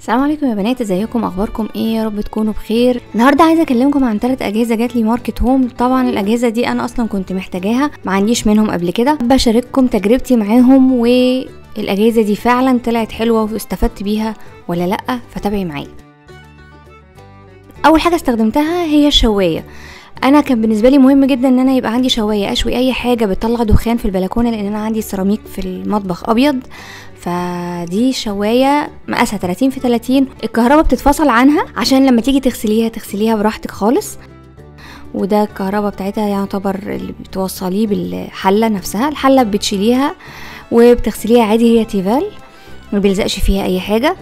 السلام عليكم يا بنات ازيكم اخباركم ايه يا رب تكونوا بخير النهارده عايزه اكلمكم عن ثلاث اجهزه جات لي ماركت هوم طبعا الاجهزه دي انا اصلا كنت محتاجاها ما عنديش منهم قبل كده بشارككم تجربتي معاهم والاجهزه دي فعلا طلعت حلوه واستفدت بيها ولا لا فتابعي معايا اول حاجه استخدمتها هي الشوايه انا كان بالنسبه لي مهم جدا ان انا يبقى عندي شوايه اشوي اي حاجه بتطلع دخان في البلكونه لان انا عندي سيراميك في المطبخ ابيض فدي شوايه مقاسها 30 في 30 الكهرباء بتتفصل عنها عشان لما تيجي تغسليها تغسليها براحتك خالص وده الكهرباء بتاعتها يعتبر اللي بتوصليه بالحله نفسها الحله بتشيليها وبتغسليها عادي هي تيفال ما بيلزقش فيها اي حاجه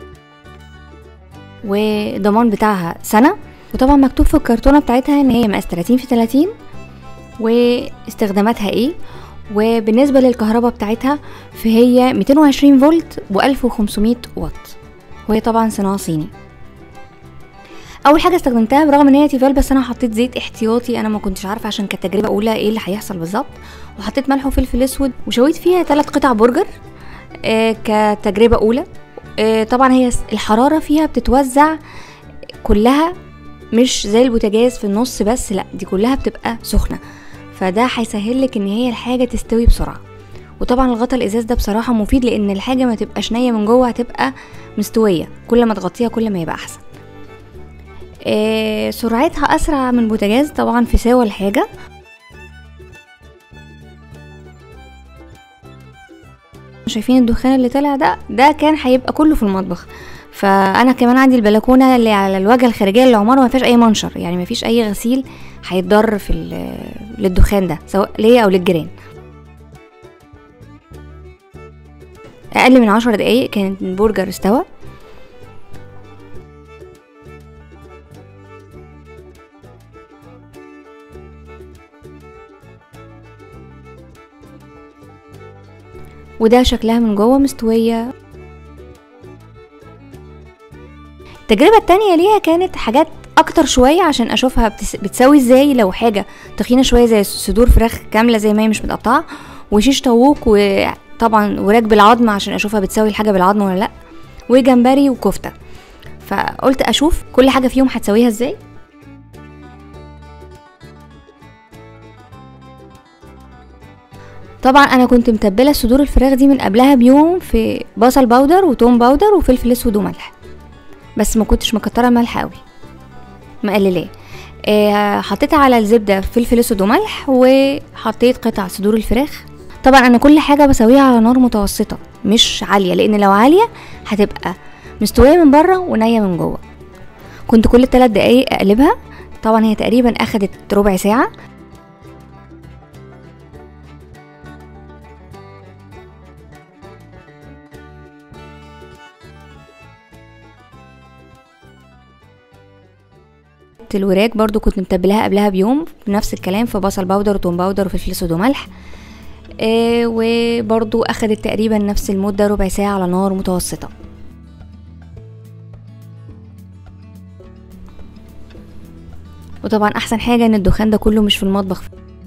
والضمان بتاعها سنه وطبعا مكتوب في الكرتونه بتاعتها ان هي مقاس 30 في 30 واستخداماتها ايه وبالنسبة للكهرباء بتاعتها فهي 220 فولت و1500 واط وهي طبعا صناعة صيني اول حاجه استخدمتها برغم ان هي تيفال بس انا حطيت زيت احتياطي انا ما كنتش عارفه عشان كانت تجربه اولى ايه اللي هيحصل بالظبط وحطيت ملح وفلفل اسود وشويت فيها ثلاث قطع برجر آه كتجربه اولى آه طبعا هي الحراره فيها بتتوزع كلها مش زي البوتاجاز في النص بس لا دي كلها بتبقى سخنه فده هيسهل لك ان هي الحاجه تستوي بسرعه وطبعا الغطا الازاز ده بصراحه مفيد لان الحاجه ما تبقاش نيه من جوه هتبقى مستويه كل ما تغطيها كل ما يبقى احسن آه سرعتها اسرع من البوتاجاز طبعا في سوا الحاجه شايفين الدخان اللي طلع ده ده كان هيبقى كله في المطبخ فانا كمان عندي البلكونه اللي على الواجهه الخارجيه للعماره ما فيهاش اي منشر يعني ما فيش اي غسيل هيتضر في للدخان ده سواء ليا او للجيران اقل من عشر دقايق كان البرجر استوى وده شكلها من جوه مستويه التجربة التانية ليها كانت حاجات اكتر شوية عشان اشوفها بتس... بتسوي ازاي لو حاجة تخينة شوية زي صدور فراخ كاملة زي ما هي مش متقطعة وشيش طاووق وطبعا وراك بالعظم عشان اشوفها بتسوي الحاجة بالعظم ولا لا وجمبري وكفتة فقلت اشوف كل حاجة فيهم هتسويها ازاي طبعا انا كنت متبله صدور الفراخ دي من قبلها بيوم في بصل باودر وتوم باودر وفلفل اسود وملح بس ما كنتش مكتره ملح قوي مقللاه آه حطيتها على الزبده فلفل اسود وملح وحطيت قطع صدور الفراخ طبعا انا كل حاجه بسويها على نار متوسطه مش عاليه لان لو عاليه هتبقى مستويه من بره ونيه من جوه كنت كل ثلاث دقايق اقلبها طبعا هي تقريبا اخدت ربع ساعه الوراك برضو كنت متبلاها قبلها بيوم نفس الكلام في بصل باودر وتوم باودر وفلفل اسود وملح آه وبرضو اخدت تقريبا نفس المدة ربع ساعة على نار متوسطة وطبعا احسن حاجة ان الدخان ده كله مش في المطبخ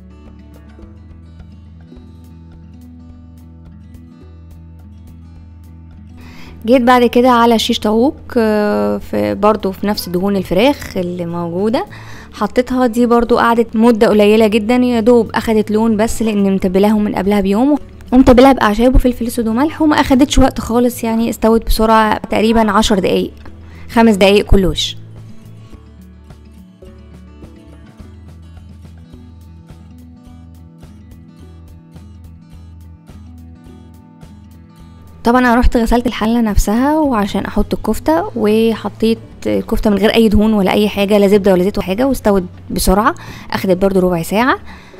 جيت بعد كده على شيش طاووق في برضو في نفس دهون الفراخ اللي موجوده حطيتها دي برضو قعدت مده قليله جدا يا دوب اخدت لون بس لان متبلاهم من قبلها بيوم ومتبلاها باعشاب وفلفل اسود وملح وما اخدتش وقت خالص يعني استوت بسرعه تقريبا عشر دقايق خمس دقايق كل وش طبعا انا رحت غسلت الحله نفسها وعشان احط الكفته وحطيت الكفته من غير اي دهون ولا اي حاجه لا زبده ولا زيت ولا حاجه واستوت بسرعه اخدت برضو ربع ساعه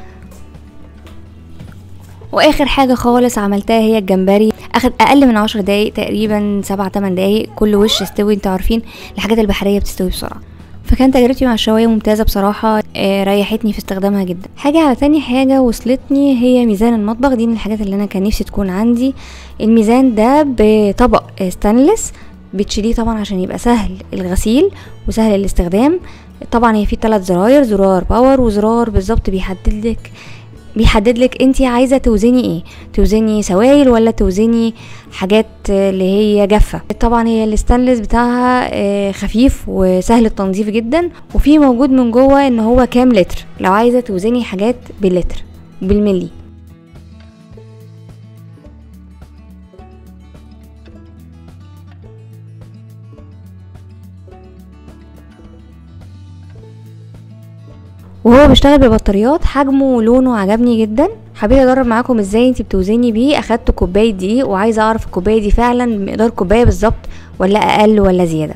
واخر حاجه خالص عملتها هي الجمبري اخد اقل من عشر دقايق تقريبا سبعة تمن دقايق كل وش استوي انتوا عارفين الحاجات البحريه بتستوي بسرعه فكانت تجربتي مع الشوايه ممتازه بصراحه آه ريحتني في استخدامها جدا حاجه على تاني حاجه وصلتني هي ميزان المطبخ دي من الحاجات اللي انا كان نفسي تكون عندي الميزان ده بطبق ستانلس بتشيليه طبعا عشان يبقى سهل الغسيل وسهل الاستخدام طبعا هي فيه ثلاث زراير زرار باور وزرار بالظبط بيحدد لك بيحدد لك انت عايزه توزني ايه توزني سوائل ولا توزني حاجات اللي هي جافه طبعا هي الستانلس بتاعها آه، خفيف وسهل التنظيف جدا وفي موجود من جوه ان هو كام لتر لو عايزه توزني حاجات باللتر بالملي وهو بيشتغل ببطاريات حجمه ولونه عجبني جدا حبيت اجرب معاكم ازاي انت بتوزني بيه اخدت كوبايه دقيق وعايزه اعرف الكوبايه دي فعلا مقدار كوبايه بالظبط ولا اقل ولا زياده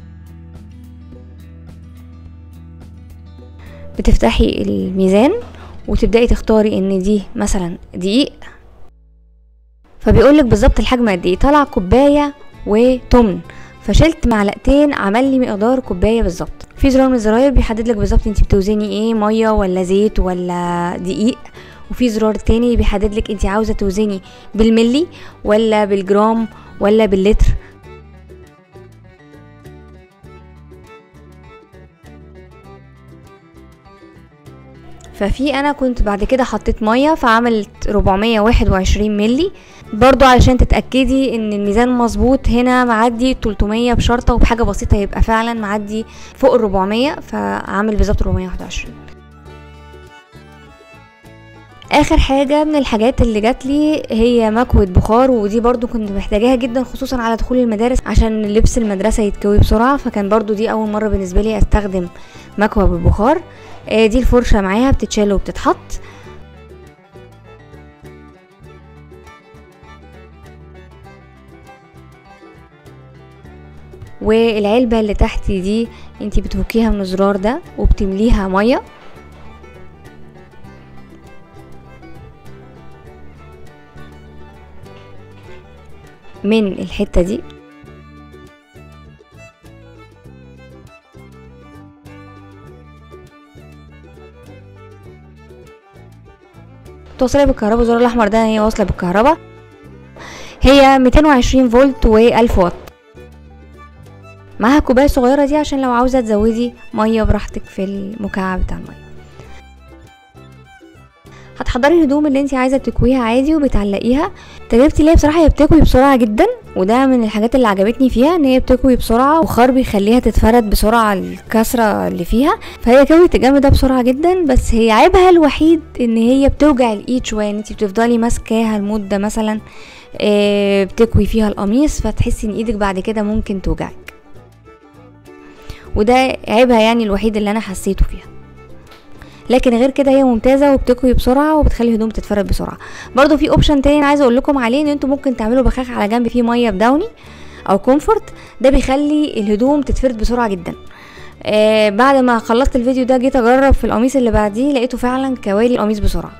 بتفتحي الميزان وتبداي تختاري ان دي مثلا دقيق فبيقولك بالظبط الحجم قد ايه طلع كوبايه وتمن فشلت معلقتين عمل لي مقدار كوبايه بالظبط في زرار من الزراير بيحدد لك بالظبط انت بتوزني ايه ميه ولا زيت ولا دقيق وفي زرار تاني بيحدد لك انت عاوزه توزني بالملي ولا بالجرام ولا باللتر ففي انا كنت بعد كده حطيت ميه فعملت 421 ملي برضو علشان تتاكدي ان الميزان مظبوط هنا معدي 300 بشرطه وبحاجه بسيطه يبقى فعلا معدي فوق ال 400 فعامل بالظبط 421 اخر حاجه من الحاجات اللي جات لي هي مكوه بخار ودي برضو كنت محتاجاها جدا خصوصا على دخول المدارس عشان لبس المدرسه يتكوي بسرعه فكان برضو دي اول مره بالنسبه لي استخدم مكوه بالبخار آه، دي الفرشه معاها بتتشال وبتتحط والعلبة اللي تحت دي انتي بتفكيها من الزرار ده وبتمليها مية من الحتة دي توصلي بالكهرباء الزرار الاحمر ده هي واصله بالكهرباء هي 220 فولت و1000 واط معاها كوبايه صغيره دي عشان لو عاوزه تزودي ميه براحتك في المكعب بتاع الميه هتحضري الهدوم اللي انت عايزه تكويها عادي وبتعلقيها تجربتي ليها بصراحه هي بتكوي بسرعه جدا وده من الحاجات اللي عجبتني فيها ان هي بتكوي بسرعه وخار بيخليها تتفرد بسرعه الكسره اللي فيها فهي كوت الجنب ده بسرعه جدا بس هي عيبها الوحيد ان هي بتوجع الايد شويه ان انت بتفضلي ماسكاها لمده مثلا آه، بتكوي فيها القميص فتحسي ان ايدك بعد كده ممكن توجعك وده عيبها يعني الوحيد اللي انا حسيته فيها لكن غير كده هي ممتازه وبتكوي بسرعه وبتخلي الهدوم تتفرد بسرعه برضو في اوبشن تاني انا عايزه اقول لكم عليه ان انتوا ممكن تعملوا بخاخ على جنب فيه ميه بداوني او كومفورت ده بيخلي الهدوم تتفرد بسرعه جدا آه بعد ما خلصت الفيديو ده جيت اجرب في القميص اللي بعديه لقيته فعلا كوالي القميص بسرعه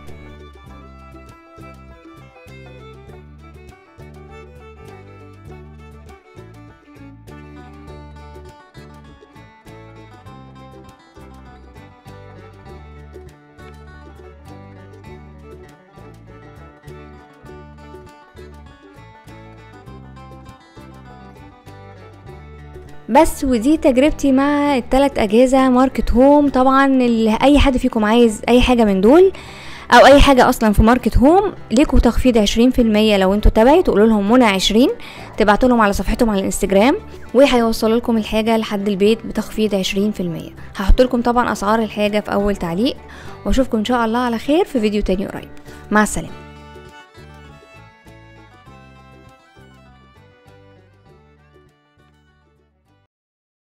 بس ودي تجربتي مع التلات اجهزه ماركت هوم طبعا اللي اي حد فيكم عايز اي حاجه من دول او اي حاجه اصلا في ماركت هوم ليكوا تخفيض عشرين في المية لو انتوا تبعي تقولوا لهم منى عشرين تبعتوا لهم على صفحتهم على الانستجرام وهيوصلوا لكم الحاجه لحد البيت بتخفيض عشرين في المية هحط لكم طبعا اسعار الحاجه في اول تعليق واشوفكم ان شاء الله على خير في فيديو تاني قريب مع السلامه